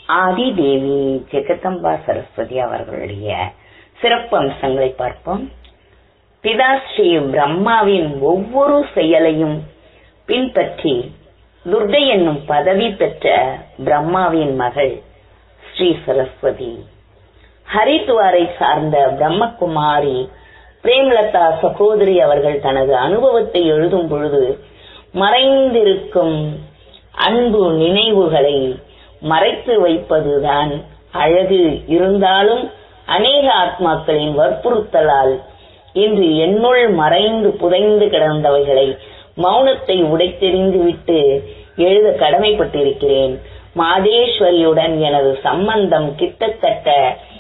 ஆதிதேவி ஜெகதம்பா சரஸ்வதி அவர்களுடைய சிறப்பு அம்சங்களை பார்ப்போம் பிதாஸ்ரீ பிரம்மாவின் ஒவ்வொரு செயலையும் பின்பற்றி துர்கை என்னும் பதவி பெற்ற பிரம்மாவின் மகள் ஸ்ரீ சரஸ்வதி ஹரித்வாரை சார்ந்த பிரம்மகுமாரி பிரேமலதா சகோதரி அவர்கள் தனது அனுபவத்தை எழுதும் பொழுது மறைந்திருக்கும் அன்பு நினைவுகளை மறைத்து வைப்பதுதான் அழகு இருந்தாலும் அநேக ஆத்மாக்களின் வற்புறுத்தலால் இன்று என்னுள் மறைந்து புதைந்து கிடந்தவைகளை மௌனத்தை உடைத்தெறிந்து விட்டு எழுத கடமைப்பட்டிருக்கிறேன் மாதேஸ்வரியுடன் எனது சம்பந்தம் கிட்டத்தட்ட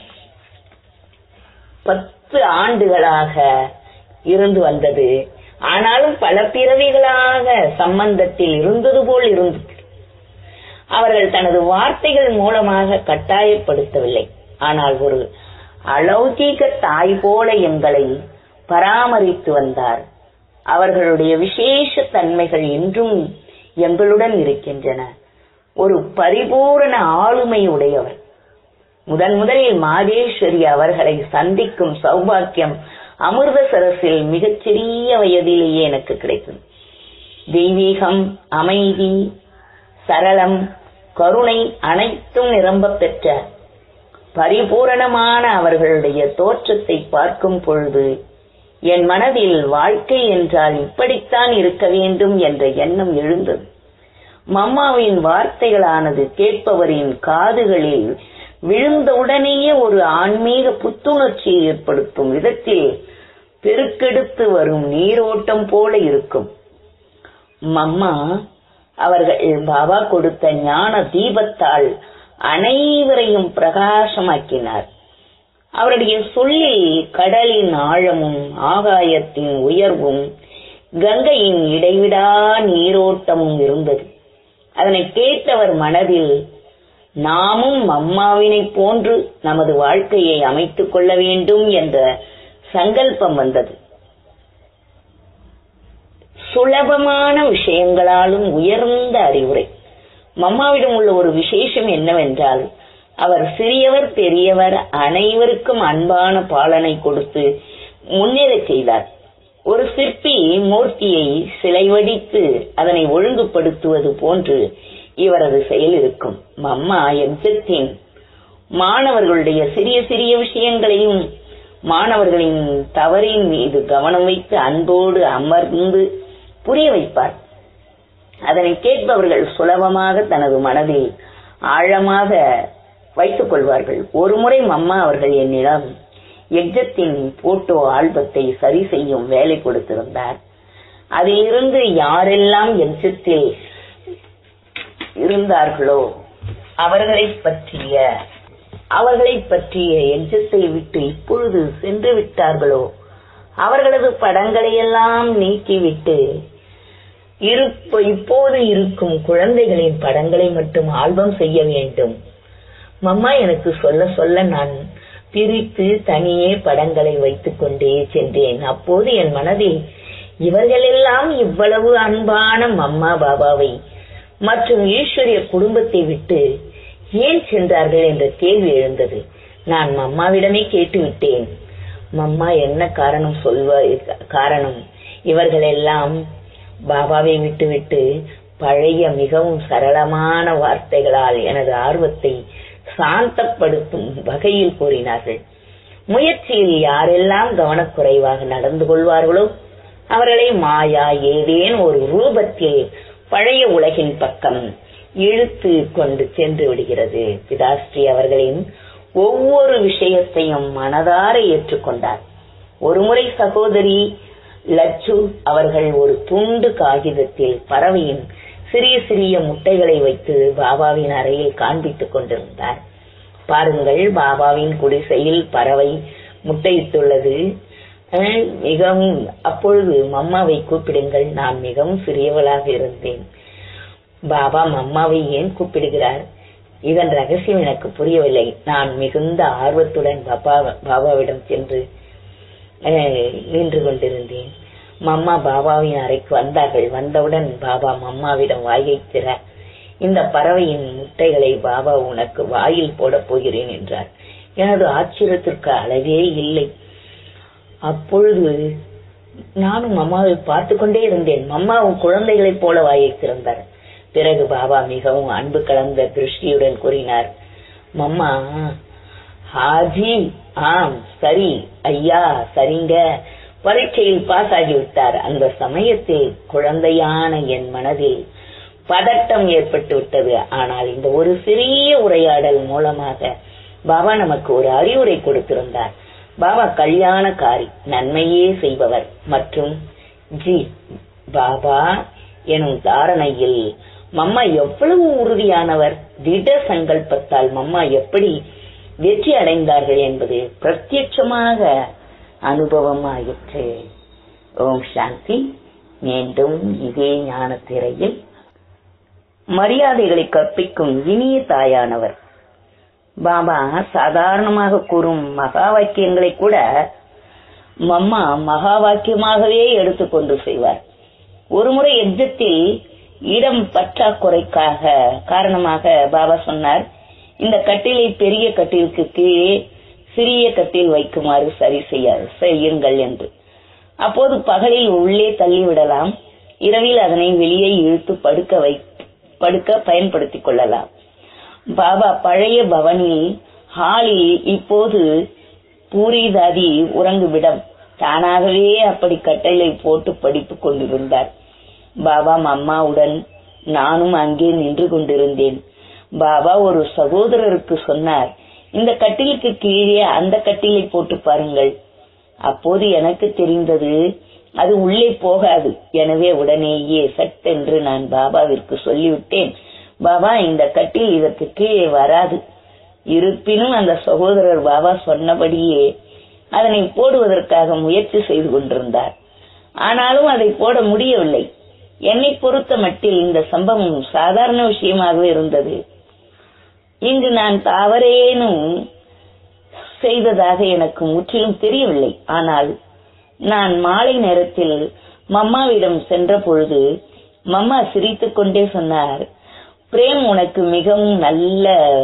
பத்து ஆண்டுகளாக இருந்து வந்தது ஆனாலும் பல பிறவிகளாக சம்பந்தத்தில் இருந்தது போல் இருந்தது அவர்கள் தனது வார்த்தைகள் மூலமாக கட்டாயப்படுத்தவில்லை ஆனால் ஒரு அலௌகிக தாய் போல எங்களை பராமரித்து வந்தார் அவர்களுடைய விசேஷ தன்மைகள் இன்றும் எங்களுடன் இருக்கின்றன ஒரு பரிபூரண ஆளுமை உடையவர் முதன் முதலில் மாதேஸ்வரி அவர்களை சந்திக்கும் சௌபாக்கியம் அமிர்தசரஸில் மிகச் சிறிய வயதிலேயே எனக்கு கிடைத்தது தெய்வீகம் அமைதி சரளம் கருணை அனைத்தும் நிரம்ப பெற்ற பரிபூரணமான அவர்களுடைய தோற்றத்தை பார்க்கும் பொழுது என் மனதில் வாழ்க்கை என்றால் இப்படித்தான் இருக்க வேண்டும் என்ற எண்ணம் எழுந்தது மம்மாவின் வார்த்தைகளானது கேட்பவரின் காதுகளில் விழுந்தவுடனேயே ஒரு ஆன்மீக புத்துணர்ச்சியை ஏற்படுத்தும் விதத்தில் பெருக்கெடுத்து வரும் நீரோட்டம் போல இருக்கும் மம்மா அவர்கள் பாபா கொடுத்த ஞான தீபத்தால் அனைவரையும் பிரகாசமாக்கினார் அவருடைய சொல்லில் கடலின் ஆழமும் ஆகாயத்தின் உயர்வும் கங்கையின் இடைவிடா நீரோட்டமும் இருந்தது அதனை கேட்டவர் மனதில் நாமும் அம்மாவினை போன்று நமது வாழ்க்கையை அமைத்துக் கொள்ள வேண்டும் என்ற சங்கல்பம் வந்தது சுலபமான விஷயங்களாலும் உயர்ந்த அறிவுரை மம்மாவிடம் உள்ள ஒரு விசேஷம் என்னவென்றால் அவர் சிறியவர் பெரியவர் அனைவருக்கும் அன்பான பாலனை கொடுத்து முன்னேறச் செய்தார் ஒரு சிற்பி மூர்த்தியை சிலை வடித்து அதனை ஒழுங்குபடுத்துவது போன்று இவரது செயல் இருக்கும் மம்மா எம்சத்தின் மாணவர்களுடைய சிறிய சிறிய விஷயங்களையும் மாணவர்களின் தவறின் மீது கவனம் வைத்து அன்போடு அமர்ந்து புரிய வைப்பார் அதனை கேட்பவர்கள் சுலபமாக தனது மனதில் ஆழமாக வைத்துக் கொள்வார்கள் ஒருமுறை மம்மா அவர்கள் என்னிடம் எக்ஸத்தின் போட்டோ ஆல்பத்தை சரி செய்யும் வேலை கொடுத்திருந்தார் அதிலிருந்து யாரெல்லாம் எக்ஸத்தில் இருந்தார்களோ அவர்களை பற்றிய அவர்களை பற்றிய எஞ்சத்தை விட்டு இப்பொழுது சென்று விட்டார்களோ அவர்களது படங்களை எல்லாம் நீக்கிவிட்டு இருப்ப இப்போது இருக்கும் குழந்தைகளின் படங்களை மட்டும் ஆல்பம் செய்ய வேண்டும் மம்மா எனக்கு சொல்ல சொல்ல நான் பிரித்து தனியே படங்களை வைத்துக் கொண்டே சென்றேன் அப்போது என் மனதில் இவர்களெல்லாம் இவ்வளவு அன்பான மம்மா பாபாவை மற்றும் ஈஸ்வரிய குடும்பத்தை விட்டு ஏன் சென்றார்கள் என்ற கேள்வி எழுந்தது நான் மம்மாவிடமே கேட்டுவிட்டேன் மம்மா என்ன காரணம் சொல்வ காரணம் இவர்களெல்லாம் பாபாவை விட்டுவிட்டு பழைய மிகவும் சரளமான வார்த்தைகளால் எனது ஆர்வத்தை சாந்தப்படுத்தும் வகையில் கூறினார்கள் முயற்சியில் யாரெல்லாம் கவனக்குறைவாக நடந்து கொள்வார்களோ அவர்களை மாயா ஏதேனும் ஒரு ரூபத்தில் பழைய உலகின் பக்கம் இழுத்து கொண்டு சென்று விடுகிறது பிதாஸ்ரீ அவர்களின் ஒவ்வொரு விஷயத்தையும் மனதார ஏற்றுக்கொண்டார் ஒருமுறை சகோதரி லட்சு அவர்கள் ஒரு துண்டு காகிதத்தில் பறவையின் சிறிய சிறிய முட்டைகளை வைத்து பாபாவின் அறையில் காண்பித்துக் கொண்டிருந்தார் பாருங்கள் பாபாவின் குடிசையில் பறவை முட்டையிட்டுள்ளது மிகவும் அப்பொழுது மம்மாவை கூப்பிடுங்கள் நான் மிகவும் சிறியவளாக இருந்தேன் பாபா மம்மாவை ஏன் கூப்பிடுகிறார் இதன் ரகசியம் எனக்கு புரியவில்லை நான் மிகுந்த ஆர்வத்துடன் பாபா பாபாவிடம் சென்று நின்று கொண்டிருந்தேன் மம்மா பாபாவின் அறைக்கு வந்தார்கள் வந்தவுடன் பாபா மம்மாவிடம் வாயை திற இந்த பறவையின் முட்டைகளை பாபா உனக்கு வாயில் போடப் போகிறேன் என்றார் எனது ஆச்சரியத்திற்கு அளவே இல்லை அப்பொழுது நானும் மம்மாவை பார்த்து கொண்டே இருந்தேன் மம்மாவும் குழந்தைகளைப் போல வாயை திறந்தார் பிறகு பாபா மிகவும் அன்பு கலந்த திருஷ்டியுடன் கூறினார் மம்மா ஹாஜி ஆம் சரி ஐயா சரிங்க பரீட்சையில் பாஸ் ஆகிவிட்டார் அந்த சமயத்தில் குழந்தையான என் மனதில் பதட்டம் ஏற்பட்டு விட்டது ஆனால் இந்த ஒரு சிறிய உரையாடல் மூலமாக பாபா நமக்கு ஒரு அறிவுரை கொடுத்திருந்தார் பாபா கல்யாணக்காரி நன்மையே செய்பவர் மற்றும் ஜி பாபா எனும் தாரணையில் மம்மா எவ்வளவு உறுதியானவர் திட சங்கல்பத்தால் மம்மா எப்படி வெற்றி அடைந்தார்கள் என்பது பிரத்யட்சமாக அனுபவமாயிற்று ஓம் சாந்தி மீண்டும் இதே ஞான திரையில் மரியாதைகளை கற்பிக்கும் இனிய தாயானவர் பாபா சாதாரணமாக கூறும் மகா வாக்கியங்களை கூட மம்மா மகா வாக்கியமாகவே எடுத்துக்கொண்டு செய்வார் ஒருமுறை எஜத்தில் இடம் பற்றாக்குறைக்காக காரணமாக பாபா சொன்னார் இந்த கட்டிலை பெரிய கட்டிலுக்கு கீழே சிறிய கட்டில் வைக்குமாறு சரி செய்ய செய்யுங்கள் என்று அப்போது பகலில் உள்ளே தள்ளிவிடலாம் இரவில் அதனை வெளியே இழுத்து படுக்க வை படுக்க பயன்படுத்திக் கொள்ளலாம் பாபா பழைய பவனில் ஹாலில் இப்போது பூரிதாதி உறங்குவிடம் தானாகவே அப்படி கட்டளை போட்டு படித்துக் கொண்டிருந்தார் பாபா அம்மாவுடன் நானும் அங்கே நின்று கொண்டிருந்தேன் பாபா ஒரு சகோதரருக்கு சொன்னார் இந்த கட்டிலுக்கு கீழே அந்த கட்டிலை போட்டு பாருங்கள் அப்போது எனக்கு தெரிந்தது அது உள்ளே போகாது எனவே உடனேயே சட்டென்று நான் பாபாவிற்கு சொல்லிவிட்டேன் பாபா இந்த கட்டில் இதற்கு கீழே வராது இருப்பினும் அந்த சகோதரர் பாபா சொன்னபடியே அதனை போடுவதற்காக முயற்சி செய்து கொண்டிருந்தார் ஆனாலும் அதை போட முடியவில்லை என்னை பொறுத்த மட்டில் இந்த சம்பவம் சாதாரண விஷயமாகவே இருந்தது இங்கு நான் தவறேனும் செய்ததாக எனக்கு முற்றிலும் தெரியவில்லை ஆனால் நான் மாலை நேரத்தில் மம்மாவிடம் சென்ற பொழுது மம்மா சிரித்துக் கொண்டே சொன்னார் பிரேம் உனக்கு மிகவும் நல்ல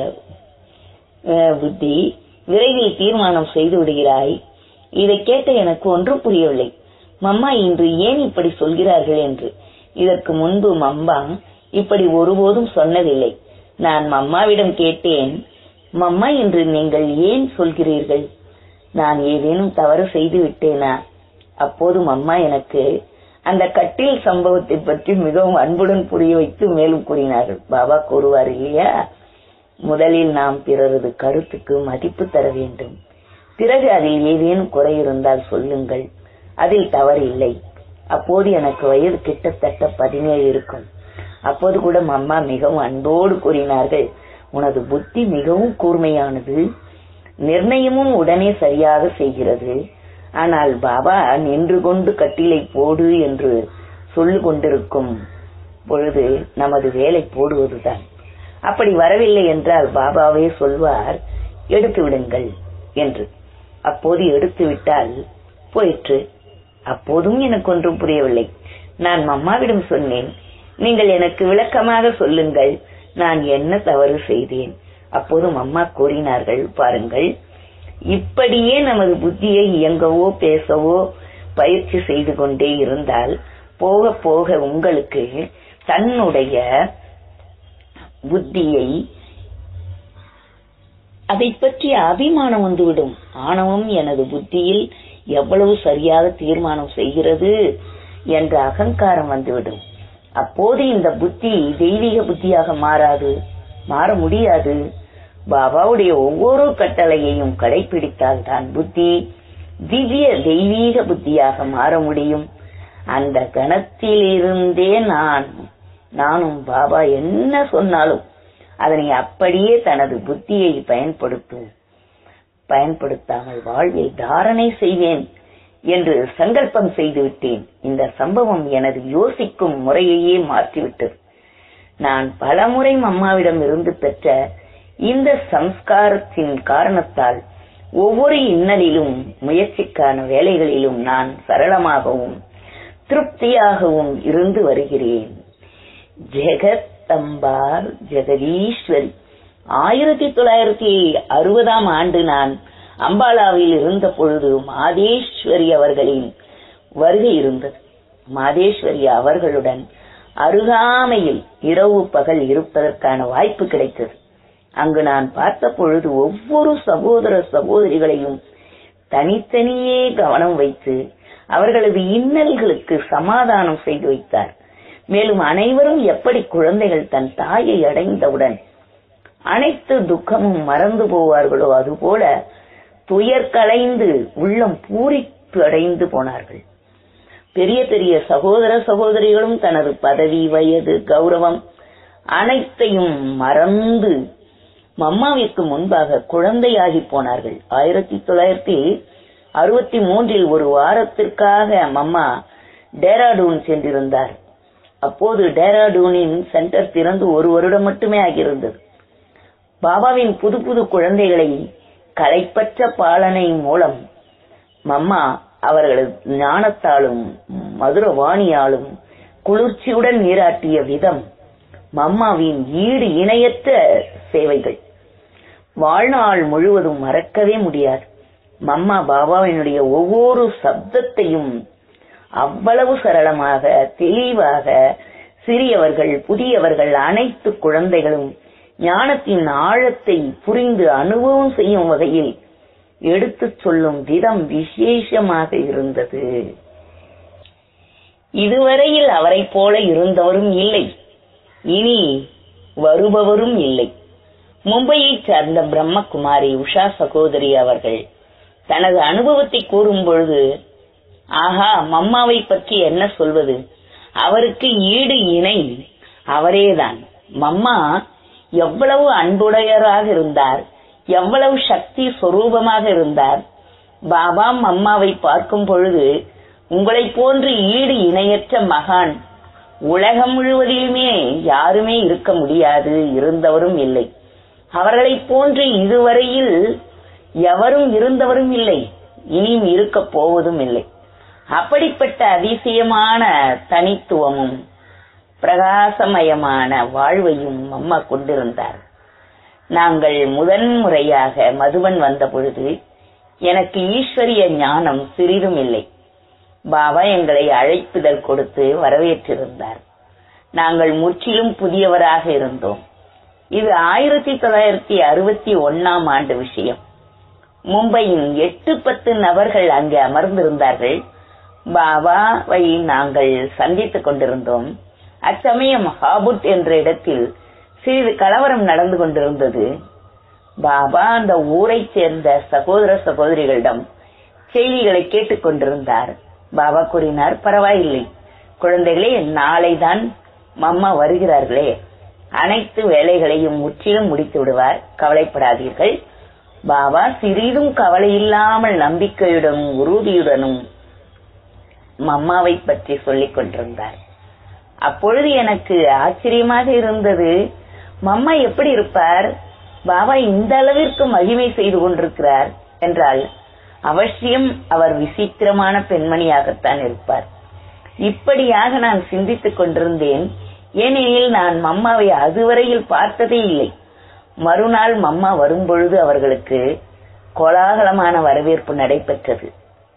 புத்தி விரைவில் தீர்மானம் செய்து விடுகிறாய் இதை கேட்ட எனக்கு ஒன்றும் புரியவில்லை மம்மா இன்று ஏன் இப்படி சொல்கிறார்கள் என்று இதற்கு முன்பு மம்மா இப்படி ஒருபோதும் சொன்னதில்லை நான் மம்மாவிடம் கேட்டேன் மம்மா என்று நீங்கள் ஏன் சொல்கிறீர்கள் நான் ஏதேனும் தவறு செய்து விட்டேனா அப்போது மம்மா எனக்கு அந்த கட்டில் சம்பவத்தை பற்றி மிகவும் அன்புடன் புரிய வைத்து மேலும் கூறினார்கள் பாபா கூறுவார் இல்லையா முதலில் நாம் பிறரது கருத்துக்கு மதிப்பு தர வேண்டும் பிறகு அதில் ஏதேனும் குறை இருந்தால் சொல்லுங்கள் அதில் தவறு இல்லை அப்போது எனக்கு வயது கிட்டத்தட்ட பதினேழு இருக்கும் அப்போது கூட அம்மா மிகவும் அன்போடு கூறினார்கள் உனது புத்தி மிகவும் கூர்மையானது நிர்ணயமும் உடனே சரியாக செய்கிறது ஆனால் பாபா நின்று கொண்டு கட்டிலை போடு என்று சொல்லிக் கொண்டிருக்கும் பொழுது நமது வேலை போடுவதுதான் அப்படி வரவில்லை என்றால் பாபாவே சொல்வார் எடுத்து விடுங்கள் என்று அப்போது எடுத்து விட்டால் போயிற்று அப்போதும் எனக்கு ஒன்றும் புரியவில்லை நான் மம்மாவிடம் சொன்னேன் நீங்கள் எனக்கு விளக்கமாக சொல்லுங்கள் நான் என்ன தவறு செய்தேன் அப்போது அம்மா கூறினார்கள் பாருங்கள் இப்படியே நமது புத்தியை இயங்கவோ பேசவோ பயிற்சி செய்து கொண்டே இருந்தால் போக போக உங்களுக்கு தன்னுடைய புத்தியை அதை பற்றிய அபிமானம் வந்துவிடும் ஆணவம் எனது புத்தியில் எவ்வளவு சரியாக தீர்மானம் செய்கிறது என்ற அகங்காரம் வந்துவிடும் அப்போது இந்த புத்தி தெய்வீக புத்தியாக மாறாது மாற முடியாது பாபாவுடைய ஒவ்வொரு கட்டளையையும் கடைபிடித்தால் தான் புத்தி திவ்ய தெய்வீக புத்தியாக மாற முடியும் அந்த கணத்திலிருந்தே நான் நானும் பாபா என்ன சொன்னாலும் அதனை அப்படியே தனது புத்தியை பயன்படுத்தும் பயன்படுத்தாமல் வாழ்வில் தாரணை செய்வேன் என்று சங்கல்பம் செய்துவிட்டேன் இந்த சம்பவம் எனது யோசிக்கும் முறையையே மாற்றிவிட்டது நான் பலமுறை அம்மாவிடம் இருந்து பெற்ற இந்த சம்ஸ்காரத்தின் காரணத்தால் ஒவ்வொரு இன்னலிலும் முயற்சிக்கான வேலைகளிலும் நான் சரளமாகவும் திருப்தியாகவும் இருந்து வருகிறேன் ஜெகத் ஜெகத்தம்பார் ஜெகதீஸ்வரி ஆயிரத்தி தொள்ளாயிரத்தி அறுபதாம் ஆண்டு நான் அம்பாலாவில் இருந்த பொழுது மாதேஸ்வரி அவர்களின் வருகை இருந்தது மாதேஸ்வரி அவர்களுடன் அருகாமையில் இரவு பகல் இருப்பதற்கான வாய்ப்பு கிடைத்தது அங்கு நான் பார்த்த பொழுது ஒவ்வொரு சகோதர சகோதரிகளையும் தனித்தனியே கவனம் வைத்து அவர்களது இன்னல்களுக்கு சமாதானம் செய்து வைத்தார் மேலும் அனைவரும் எப்படி குழந்தைகள் தன் தாயை அடைந்தவுடன் அனைத்து துக்கமும் மறந்து போவார்களோ அதுபோல துயர் களைந்து உள்ளம் பூரிப்பு அடைந்து போனார்கள் பெரிய பெரிய சகோதர சகோதரிகளும் தனது பதவி வயது கௌரவம் அனைத்தையும் மறந்து மம்மாவிற்கு முன்பாக குழந்தையாகி போனார்கள் ஆயிரத்தி தொள்ளாயிரத்தி அறுபத்தி மூன்றில் ஒரு வாரத்திற்காக மம்மா டேராடூன் சென்றிருந்தார் அப்போது டேராடூனின் சென்டர் திறந்து ஒரு வருடம் மட்டுமே ஆகியிருந்தது பாபாவின் புது புது குழந்தைகளை களைப்பற்ற பாலனை மூலம் மம்மா அவர்களது ஞானத்தாலும் மதுரவாணியாலும் குளிர்ச்சியுடன் நீராட்டிய விதம் மம்மாவின் ஈடு இணையற்ற சேவைகள் வாழ்நாள் முழுவதும் மறக்கவே முடியாது மம்மா பாபாவினுடைய ஒவ்வொரு சப்தத்தையும் அவ்வளவு சரளமாக தெளிவாக சிறியவர்கள் புதியவர்கள் அனைத்து குழந்தைகளும் ஞானத்தின் ஆழத்தை புரிந்து அனுபவம் செய்யும் வகையில் எடுத்துச் சொல்லும் விதம் விசேஷமாக இருந்தது இதுவரையில் அவரைப் போல இருந்தவரும் இல்லை இனி வருபவரும் இல்லை மும்பையைச் சார்ந்த பிரம்மகுமாரி உஷா சகோதரி அவர்கள் தனது அனுபவத்தை கூறும் பொழுது ஆஹா மம்மாவை பற்றி என்ன சொல்வது அவருக்கு ஈடு இணை அவரேதான் மம்மா எவ்வளவு அன்புடையராக இருந்தார் எவ்வளவு சக்தி சொரூபமாக இருந்தார் பாபா மம்மாவை பார்க்கும் பொழுது உங்களைப் போன்று ஈடு இணையற்ற மகான் உலகம் முழுவதிலுமே யாருமே இருக்க முடியாது இருந்தவரும் இல்லை அவர்களைப் போன்று இதுவரையில் எவரும் இருந்தவரும் இல்லை இனியும் இருக்க போவதும் இல்லை அப்படிப்பட்ட அதிசயமான தனித்துவமும் பிரகாசமயமான வாழ்வையும் அம்மா கொண்டிருந்தார் நாங்கள் முதன் முறையாக மதுவன் வந்த பொழுது எனக்கு ஈஸ்வரிய ஞானம் சிறிதும் இல்லை பாபா எங்களை அழைப்புதல் கொடுத்து வரவேற்றிருந்தார் நாங்கள் முற்றிலும் புதியவராக இருந்தோம் இது ஆயிரத்தி தொள்ளாயிரத்தி அறுபத்தி ஒன்னாம் ஆண்டு விஷயம் மும்பையின் எட்டு பத்து நபர்கள் அங்கே அமர்ந்திருந்தார்கள் பாபாவை நாங்கள் சந்தித்துக் கொண்டிருந்தோம் அச்சமயம் ஹாபுட் என்ற இடத்தில் சிறிது கலவரம் நடந்து கொண்டிருந்தது பாபா அந்த ஊரைச் சேர்ந்த சகோதர சகோதரிகளிடம் செய்திகளை கேட்டுக் கொண்டிருந்தார் பாபா கூறினார் பரவாயில்லை குழந்தைகளே நாளைதான் மம்மா வருகிறார்களே அனைத்து வேலைகளையும் முற்றிலும் முடித்து விடுவார் கவலைப்படாதீர்கள் பாபா சிறிதும் கவலை இல்லாமல் நம்பிக்கையுடனும் உறுதியுடனும் மம்மாவை பற்றி சொல்லிக் கொண்டிருந்தார் அப்பொழுது எனக்கு ஆச்சரியமாக இருந்தது மம்மா எப்படி இருப்பார் பாபா இந்த அளவிற்கு மகிமை செய்து கொண்டிருக்கிறார் என்றால் அவசியம் அவர் விசித்திரமான பெண்மணியாகத்தான் இருப்பார் இப்படியாக நான் சிந்தித்துக் கொண்டிருந்தேன் ஏனெனில் நான் மம்மாவை அதுவரையில் பார்த்ததே இல்லை மறுநாள் மம்மா வரும்பொழுது அவர்களுக்கு கோலாகலமான வரவேற்பு நடைபெற்றது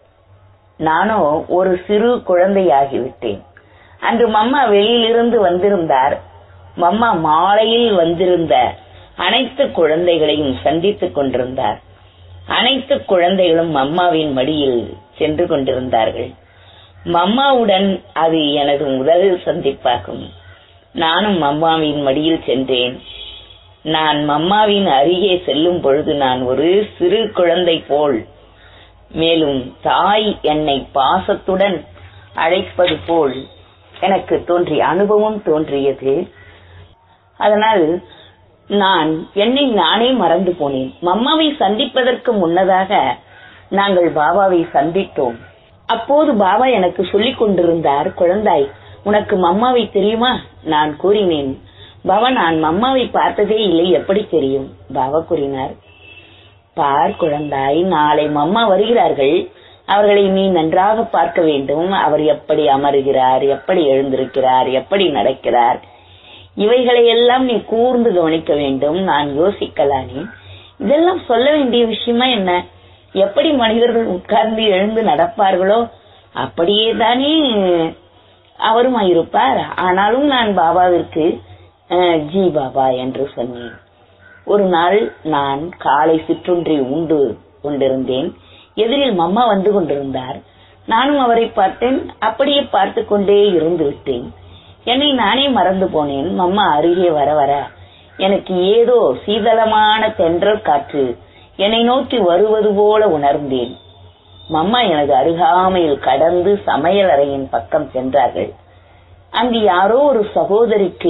நானோ ஒரு சிறு குழந்தையாகிவிட்டேன் அன்று மம்மா வெளியிலிருந்து வந்திருந்தார் மம்மா மாலையில் வந்திருந்த அனைத்து குழந்தைகளையும் சந்தித்துக் கொண்டிருந்தார் அனைத்து குழந்தைகளும் மம்மாவின் மடியில் சென்று கொண்டிருந்தார்கள் மம்மாவுடன் அது எனது முதல் சந்திப்பாகும் நானும் மம்மாவின் மடியில் சென்றேன் நான் மம்மாவின் அருகே செல்லும் பொழுது நான் ஒரு சிறு குழந்தை போல் மேலும் தாய் என்னை பாசத்துடன் அழைப்பது போல் எனக்கு தோன்றிய அனுபவம் தோன்றியது அதனால் நான் என்னை நானே மறந்து போனேன் மம்மாவை சந்திப்பதற்கு முன்னதாக நாங்கள் பாபாவை சந்தித்தோம் அப்போது பாபா எனக்கு சொல்லிக் கொண்டிருந்தார் குழந்தாய் உனக்கு மம்மாவை தெரியுமா நான் கூறினேன் பாபா நான் மம்மாவை பார்த்ததே இல்லை எப்படி தெரியும் பாபா கூறினார் பார் குழந்தாய் நாளை மம்மா வருகிறார்கள் அவர்களை நீ நன்றாக பார்க்க வேண்டும் அவர் எப்படி அமருகிறார் எப்படி எழுந்திருக்கிறார் எப்படி நடக்கிறார் இவைகளை எல்லாம் நீ கூர்ந்து கவனிக்க வேண்டும் நான் யோசிக்கலானே இதெல்லாம் சொல்ல வேண்டிய விஷயமா என்ன எப்படி மனிதர்கள் உட்கார்ந்து எழுந்து நடப்பார்களோ அப்படியே தானே அவரும் இருப்பார் ஆனாலும் நான் பாபாவிற்கு அஹ், ஜி பாபா என்று சொன்னேன் ஒரு நாள் நான் காலை சிற்றுண்டி உண்டு கொண்டிருந்தேன் எதிரில் மம்மா வந்து கொண்டிருந்தார் நானும் அவரை பார்த்தேன் அப்படியே பார்த்து கொண்டே இருந்து விட்டேன் என்னை நானே மறந்து போனேன் மம்மா அருகே வர வர எனக்கு ஏதோ சீதளமான தென்றல் காற்று என்னை நோக்கி வருவது போல உணர்ந்தேன் மம்மா எனது அருகாமையில் கடந்து சமையல் அறையின் பக்கம் சென்றார்கள் அங்கு யாரோ ஒரு சகோதரிக்கு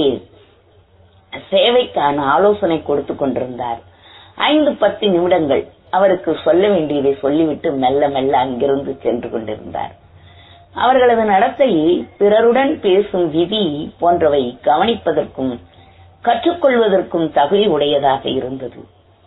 சேவைக்கான ஆலோசனை கொடுத்து கொண்டிருந்தார் ஐந்து பத்து நிமிடங்கள் அவருக்கு சொல்ல வேண்டியதை சொல்லிவிட்டு மெல்ல மெல்ல அங்கிருந்து சென்று கொண்டிருந்தார் அவர்களது நடத்தையை பிறருடன் பேசும் விதி போன்றவை கவனிப்பதற்கும் கற்றுக்கொள்வதற்கும் தகுதி உடையதாக இருந்தது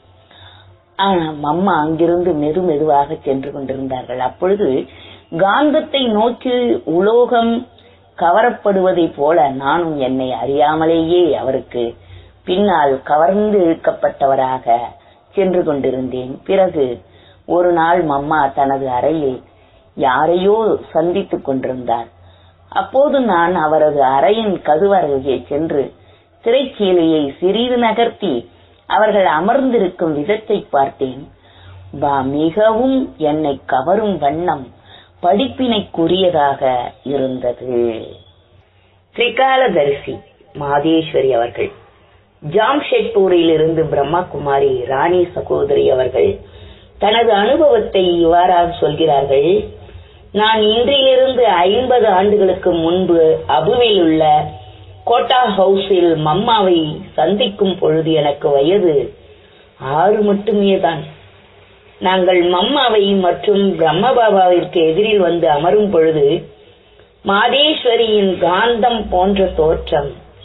ஆனா மம்மா அங்கிருந்து மெது மெதுவாக சென்று கொண்டிருந்தார்கள் அப்பொழுது காந்தத்தை நோக்கி உலோகம் கவரப்படுவதைப் போல நானும் என்னை அறியாமலேயே அவருக்கு பின்னால் கவர்ந்து இழுக்கப்பட்டவராக சென்று கொண்டிருந்தேன் பிறகு ஒரு நாள் மம்மா தனது அறையில் யாரையோ சந்தித்துக் கொண்டிருந்தார் அப்போது நான் அவரது அறையின் கதுவருகே சென்று திரைச்சீலையை சிறிது நகர்த்தி அவர்கள் அமர்ந்திருக்கும் விதத்தை பார்த்தேன் வா மிகவும் என்னை கவரும் வண்ணம் படிப்பினைக்குரியதாக இருந்தது திரிகாலதரிசி மாதேஸ்வரி அவர்கள் ஜாம்ஷெட்பூரில் இருந்து பிரம்மா குமாரி ராணி சகோதரி அவர்கள் தனது அனுபவத்தை இவ்வாறாக சொல்கிறார்கள் நான் இன்றிலிருந்து ஐம்பது ஆண்டுகளுக்கு முன்பு அபுவில் உள்ள கோட்டா ஹவுஸில் மம்மாவை சந்திக்கும் பொழுது எனக்கு வயது ஆறு மட்டுமே தான் நாங்கள் மம்மாவை மற்றும் பிரம்ம பாபாவிற்கு எதிரில் வந்து அமரும் பொழுது மாதேஸ்வரியின் காந்தம் போன்ற தோற்றம்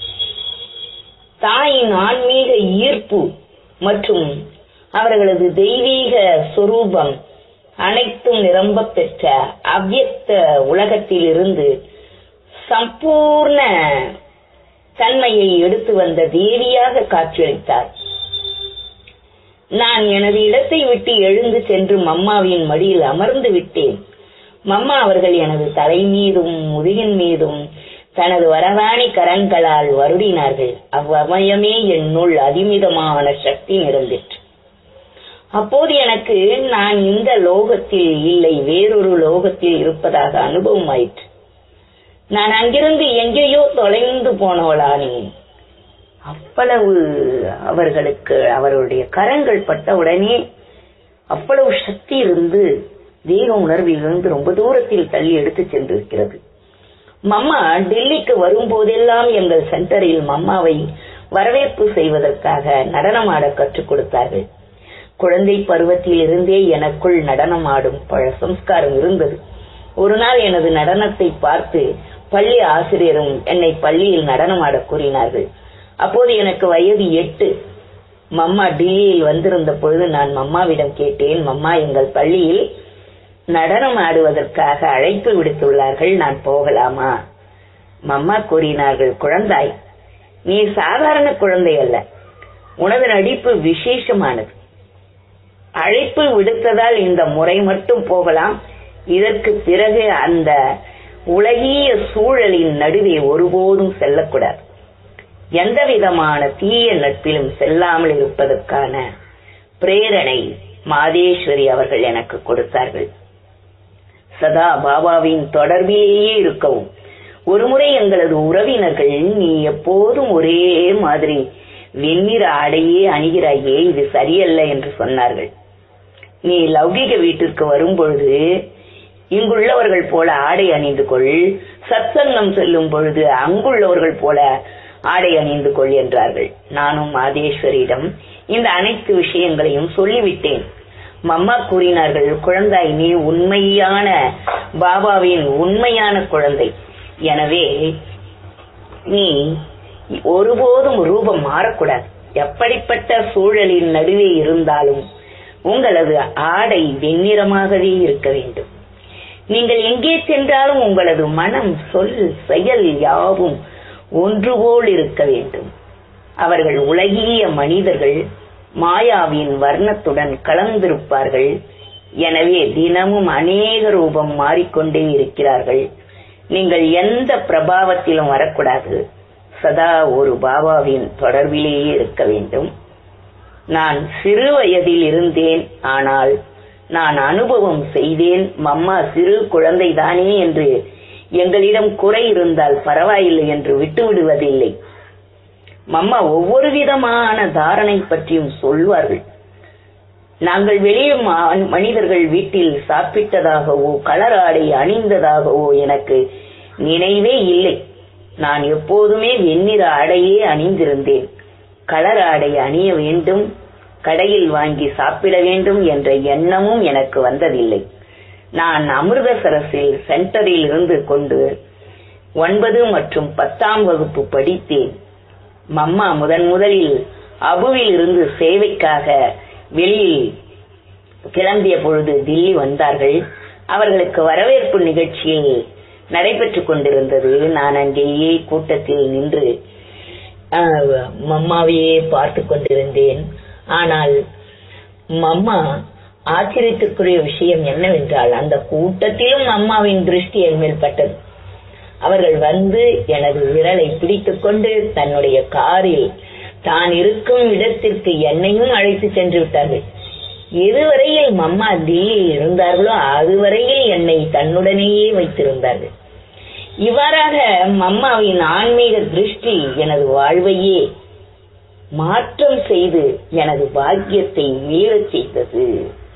தாயின் ஆன்மீக ஈர்ப்பு மற்றும் அவர்களது தெய்வீக சொரூபம் அனைத்தும் நிரம்ப பெற்ற அவ்யக்த உலகத்திலிருந்து சம்பூர்ண தன்மையை எடுத்து வந்த தேவியாக காட்சியளித்தார் நான் எனது இடத்தை விட்டு எழுந்து சென்று மம்மாவின் மடியில் அமர்ந்து விட்டேன் மம்மா அவர்கள் எனது தலை மீதும் முதுகின் மீதும் தனது வரவாணி கரங்களால் வருடினார்கள் அவ்வமயமே என்னுள் அதிமிதமான சக்தி நிறைந்திற்று அப்போது எனக்கு நான் இந்த லோகத்தில் இல்லை வேறொரு லோகத்தில் இருப்பதாக அனுபவம் ஆயிற்று நான் அங்கிருந்து எங்கேயோ தொலைந்து போனவளானேன் அவ்வளவு அவர்களுக்கு அவருடைய கரங்கள் பட்ட உடனே அவ்வளவு சக்தி இருந்து வேக உணர்விலிருந்து ரொம்ப தூரத்தில் தள்ளி எடுத்து சென்றிருக்கிறது மம்மா டெல்லிக்கு வரும்போதெல்லாம் எங்கள் சென்டரில் மம்மாவை வரவேற்பு செய்வதற்காக நடனமாட கற்றுக் கொடுத்தார்கள் குழந்தை பருவத்தில் இருந்தே எனக்குள் நடனமாடும் பழ சம்ஸ்காரம் இருந்தது ஒரு நாள் எனது நடனத்தை பார்த்து பள்ளி ஆசிரியரும் என்னை பள்ளியில் நடனமாட கூறினார்கள் அப்போது எனக்கு வயது எட்டு மம்மா டில்லியில் வந்திருந்த பொழுது நான் மம்மாவிடம் கேட்டேன் மம்மா எங்கள் பள்ளியில் நடனம் ஆடுவதற்காக அழைப்பு விடுத்துள்ளார்கள் நான் போகலாமா மம்மா கூறினார்கள் குழந்தாய் நீ சாதாரண குழந்தை அல்ல உனது நடிப்பு விசேஷமானது அழைப்பு விடுத்ததால் இந்த முறை மட்டும் போகலாம் இதற்கு பிறகு அந்த உலகிய சூழலின் நடுவே ஒருபோதும் செல்லக்கூடாது எந்த விதமான தீய நட்பிலும் செல்லாமல் இருப்பதற்கான பிரேரணை மாதேஸ்வரி அவர்கள் எனக்கு கொடுத்தார்கள் சதா பாபாவின் தொடர்பிலேயே இருக்கவும் ஒருமுறை எங்களது உறவினர்கள் நீ எப்போதும் ஒரே மாதிரி வெண்ணிற ஆடையே அணிகிறாயே இது சரியல்ல என்று சொன்னார்கள் நீ லௌகிக வீட்டிற்கு வரும்பொழுது இங்குள்ளவர்கள் போல ஆடை அணிந்து கொள் சத்சங்கம் செல்லும் பொழுது அங்குள்ளவர்கள் போல ஆடை அணிந்து கொள் என்றார்கள் நானும் மாதேஸ்வரியிடம் இந்த அனைத்து விஷயங்களையும் சொல்லிவிட்டேன் மம்மா கூறினார்கள் குழந்தாய் நீ உண்மையான பாபாவின் உண்மையான குழந்தை எனவே நீ ஒருபோதும் ரூபம் மாறக்கூடாது எப்படிப்பட்ட சூழலின் நடுவே இருந்தாலும் உங்களது ஆடை வெண்ணிறமாகவே இருக்க வேண்டும் நீங்கள் எங்கே சென்றாலும் உங்களது மனம் சொல் செயல் யாவும் ஒன்றுபோல் இருக்க வேண்டும் அவர்கள் உலகிய மனிதர்கள் மாயாவின் வர்ணத்துடன் கலந்திருப்பார்கள் எனவே தினமும் அநேக ரூபம் மாறிக்கொண்டே இருக்கிறார்கள் நீங்கள் எந்த பிரபாவத்திலும் வரக்கூடாது சதா ஒரு பாபாவின் தொடர்பிலேயே இருக்க வேண்டும் நான் சிறு வயதில் இருந்தேன் ஆனால் நான் அனுபவம் செய்தேன் மம்மா சிறு குழந்தைதானே என்று எங்களிடம் குறை இருந்தால் பரவாயில்லை என்று விட்டுவிடுவதில்லை மம்மா ஒவ்வொரு விதமான தாரணை பற்றியும் சொல்வார்கள் நாங்கள் வெளியே மனிதர்கள் வீட்டில் சாப்பிட்டதாகவோ கலர் ஆடை அணிந்ததாகவோ எனக்கு நினைவே இல்லை நான் எப்போதுமே வெண்ணிற ஆடையே அணிந்திருந்தேன் கலர் ஆடை அணிய வேண்டும் கடையில் வாங்கி சாப்பிட வேண்டும் என்ற எண்ணமும் எனக்கு வந்ததில்லை நான் அமிர்தசரஸில் சென்டரில் இருந்து கொண்டு ஒன்பது மற்றும் பத்தாம் வகுப்பு படித்தேன் மம்மா முதன் முதலில் அபுவில் இருந்து சேவைக்காக வெளியில் கிளம்பிய பொழுது தில்லி வந்தார்கள் அவர்களுக்கு வரவேற்பு நிகழ்ச்சியில் நடைபெற்றுக் கொண்டிருந்தது நான் அங்கேயே கூட்டத்தில் நின்று மம்மாவையே பார்த்து கொண்டிருந்தேன் ஆனால் மம்மா ஆச்சரியத்திற்குரிய விஷயம் என்னவென்றால் அந்த கூட்டத்திலும் அம்மாவின் திருஷ்டி என் மேல் பட்டது அவர்கள் வந்து எனது விரலை பிடித்துக் கொண்டு தன்னுடைய காரில் தான் இருக்கும் இடத்திற்கு என்னையும் அழைத்து சென்று விட்டார்கள் எதுவரையில் மம்மா தில்லியில் இருந்தார்களோ அதுவரையில் என்னை தன்னுடனேயே வைத்திருந்தார்கள் இவ்வாறாக மம்மாவின் ஆன்மீக திருஷ்டி எனது வாழ்வையே மாற்றம் செய்து எனது பாக்கியத்தை மீறச் செய்தது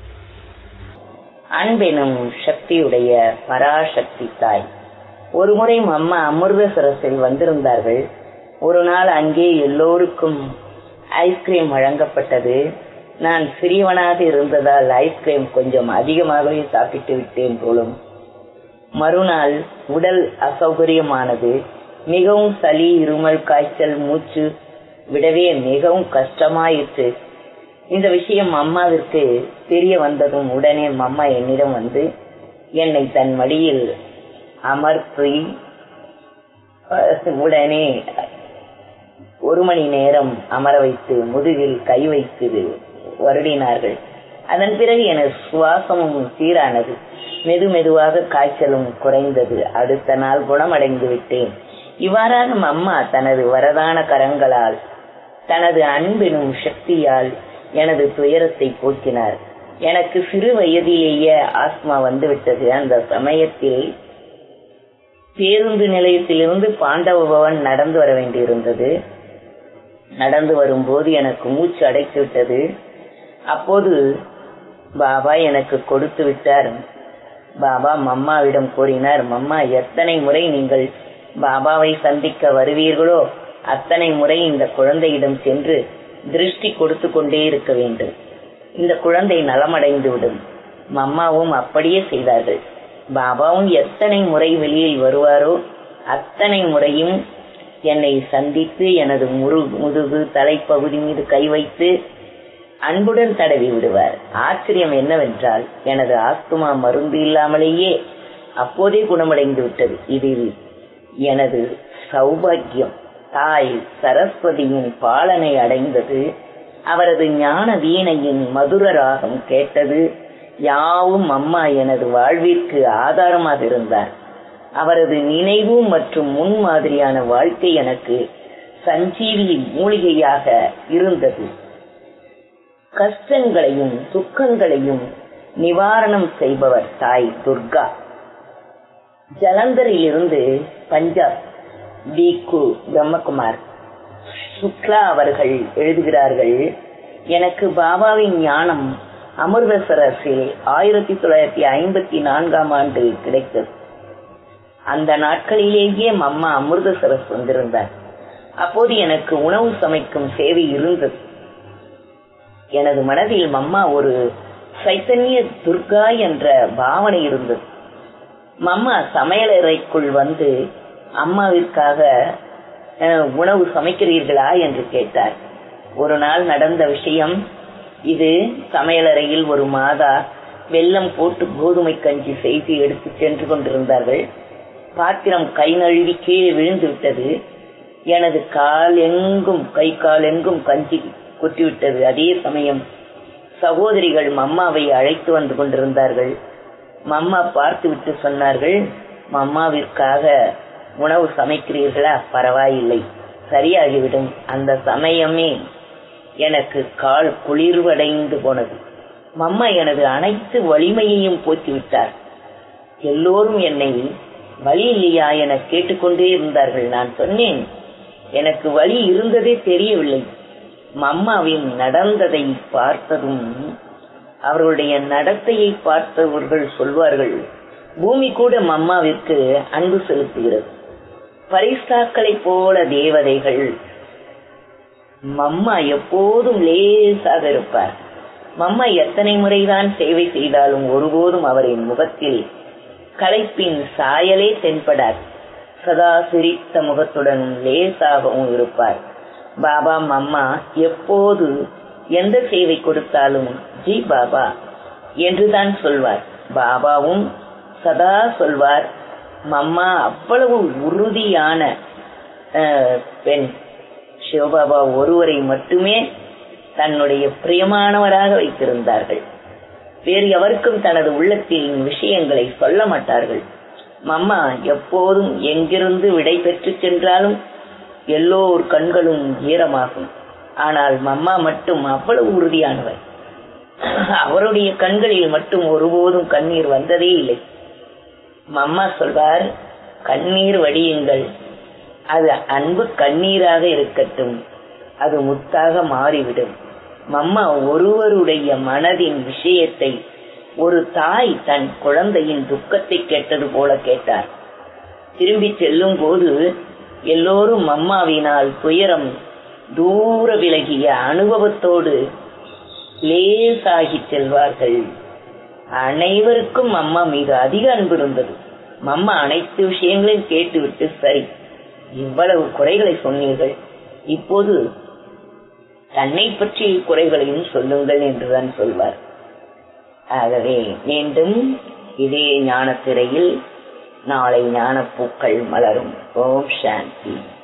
அன்பெனும் சக்தியுடைய பராசக்தி தாய் ஒருமுறை அம்மா அமிர்தசரஸில் வந்திருந்தார்கள் ஒரு நாள் அங்கே எல்லோருக்கும் ஐஸ்கிரீம் வழங்கப்பட்டது நான் சிறியவனாக இருந்ததால் ஐஸ்கிரீம் கொஞ்சம் அதிகமாகவே சாப்பிட்டு விட்டேன் போலும் மறுநாள் உடல் அசௌகரியமானது மிகவும் சளி இருமல் காய்ச்சல் மூச்சு விடவே மிகவும் கஷ்டமாயிற்று இந்த விஷயம் அம்மாவிற்கு தெரிய வந்ததும் உடனே அம்மா என்னிடம் வந்து என்னை தன் மடியில் அமர்த்தி உடனே ஒரு மணி நேரம் அமர வைத்து முதுகில் கை வைத்து வருடினார்கள் அதன் பிறகு எனது சுவாசமும் சீரானது மெது மெதுவாக காய்ச்சலும் குறைந்தது அடுத்த நாள் குணமடைந்து விட்டேன் இவ்வாறாக அம்மா தனது வரதான கரங்களால் தனது அன்பினும் சக்தியால் எனது துயரத்தை போக்கினார் எனக்கு சிறு வயதிலேயே ஆஸ்மா வந்துவிட்டது அந்த சமயத்தில் பேருந்து நிலையத்திலிருந்து பாண்டவ பவன் நடந்து வர வேண்டியிருந்தது நடந்து வரும்போது எனக்கு மூச்சு அடைத்து விட்டது அப்போது பாபா எனக்கு கொடுத்து விட்டார் பாபா மம்மாவிடம் கூறினார் மம்மா எத்தனை முறை நீங்கள் பாபாவை சந்திக்க வருவீர்களோ அத்தனை முறை இந்த குழந்தையிடம் சென்று திருஷ்டி கொடுத்து கொண்டே இருக்க வேண்டும் இந்த குழந்தை நலமடைந்து விடும் மம்மாவும் அப்படியே செய்தார்கள் பாபாவும் எத்தனை முறை வெளியில் வருவாரோ அத்தனை முறையும் என்னை சந்தித்து எனது முரு முதுகு தலைப்பகுதி மீது கை வைத்து அன்புடன் தடவி விடுவார் ஆச்சரியம் என்னவென்றால் எனது ஆஸ்துமா மருந்து இல்லாமலேயே அப்போதே குணமடைந்து விட்டது இது எனது சௌபாகியம் தாய் சரஸ்வதியின் பாலனை அடைந்தது அவரது ஞான வீணையின் மதுர ராகம் கேட்டது யாவும் அம்மா எனது வாழ்விற்கு ஆதாரமாக இருந்தார் அவரது நினைவு மற்றும் முன்மாதிரியான வாழ்க்கை எனக்கு சஞ்சீவி மூலிகையாக இருந்தது கஷ்டங்களையும் துக்கங்களையும் நிவாரணம் செய்பவர் தாய் துர்கா ஜலந்தரில் இருந்து பஞ்சாப் டி கு பிரம்மகுமார் சுக்லா அவர்கள் எழுதுகிறார்கள் எனக்கு பாபாவின் ஞானம் அமிர்தசரஸில் ஆயிரத்தி தொள்ளாயிரத்தி ஐம்பத்தி நான்காம் ஆண்டு கிடைத்தது அந்த நாட்களிலேயே அம்மா அமிர்தசரஸ் வந்திருந்தார் அப்போது எனக்கு உணவு சமைக்கும் சேவை இருந்தது எனது மனதில் மம்மா ஒரு சைத்தன்ய துர்கா என்ற பாவனை இருந்தது மம்மா சமையலறைக்குள் வந்து அம்மாவிற்காக உணவு சமைக்கிறீர்களா என்று கேட்டார் ஒரு நாள் நடந்த விஷயம் இது சமையலறையில் ஒரு மாதா வெல்லம் போட்டு கோதுமை கஞ்சி செய்து எடுத்து சென்று கொண்டிருந்தார்கள் பாத்திரம் கை நழுவி கீழே விழுந்து விட்டது எனது கால் எங்கும் கை கால் எங்கும் கஞ்சி கொட்டிவிட்டது அதே சமயம் சகோதரிகள் மம்மாவை அழைத்து வந்து கொண்டிருந்தார்கள் மம்மா பார்த்துவிட்டு சொன்னார்கள் மம்மாவிற்காக உணவு சமைக்கிறீர்களா பரவாயில்லை சரியாகிவிடும் அந்த சமயமே எனக்கு கால் குளிர்வடைந்து போனது மம்மா எனது அனைத்து வலிமையையும் போக்கிவிட்டார் எல்லோரும் என்னை வழி இல்லையா என கேட்டுக்கொண்டே இருந்தார்கள் நான் சொன்னேன் எனக்கு வழி இருந்ததே தெரியவில்லை மம்மாவின் நடந்ததை பார்த்ததும் அவர்களுடைய நடத்தையை பார்த்தவர்கள் சொல்வார்கள் பூமி கூட மம்மாவிற்கு அன்பு செலுத்துகிறது பரிசாக்களைப் போல தேவதைகள் மம்மா எப்போதும் லேசாக இருப்பார் மம்மா எத்தனை முறைதான் சேவை செய்தாலும் ஒருபோதும் அவரின் முகத்தில் களைப்பின் சாயலே தென்படார் சதா சிரித்த முகத்துடனும் லேசாகவும் இருப்பார் பாபா மம்மா எப்போது எந்த சேவை கொடுத்தாலும் ஜி பாபா என்றுதான் சொல்வார் பாபாவும் சதா சொல்வார் மம்மா அவ்வளவு உறுதியான பெண் சிவபாபா ஒருவரை மட்டுமே தன்னுடைய பிரியமானவராக வைத்திருந்தார்கள் வேறு எவருக்கும் தனது உள்ளத்தின் விஷயங்களை சொல்ல மாட்டார்கள் மம்மா எப்போதும் எங்கிருந்து விடை பெற்று சென்றாலும் எல்லோர் கண்களும் ஈரமாகும் ஆனால் மம்மா மட்டும் அவ்வளவு உறுதியானவர் அவருடைய கண்களில் மட்டும் ஒருபோதும் கண்ணீர் வந்ததே இல்லை மம்மா சொல்வார் கண்ணீர் வடியுங்கள் அது அன்பு கண்ணீராக இருக்கட்டும் அது முத்தாக மாறிவிடும் மம்மா ஒருவருடைய மனதின் விஷயத்தை ஒரு தாய் தன் குழந்தையின் துக்கத்தை கேட்டது போல கேட்டார் திரும்பி செல்லும் போது எல்லோரும் மம்மாவினால் துயரம் தூர விலகிய அனுபவத்தோடு லேசாகி செல்வார்கள் அனைவருக்கும் அம்மா மீது அதிக அன்பு இருந்தது மம்மா அனைத்து விஷயங்களையும் கேட்டுவிட்டு சரி இவ்வளவு குறைகளை சொன்னீர்கள் இப்போது தன்னை பற்றிய குறைகளையும் சொல்லுங்கள் என்றுதான் சொல்வார் ஆகவே மீண்டும் இதே ஞானத்திரையில் நாளை ஞானப்பூக்கள் மலரும் ஓம் சாந்தி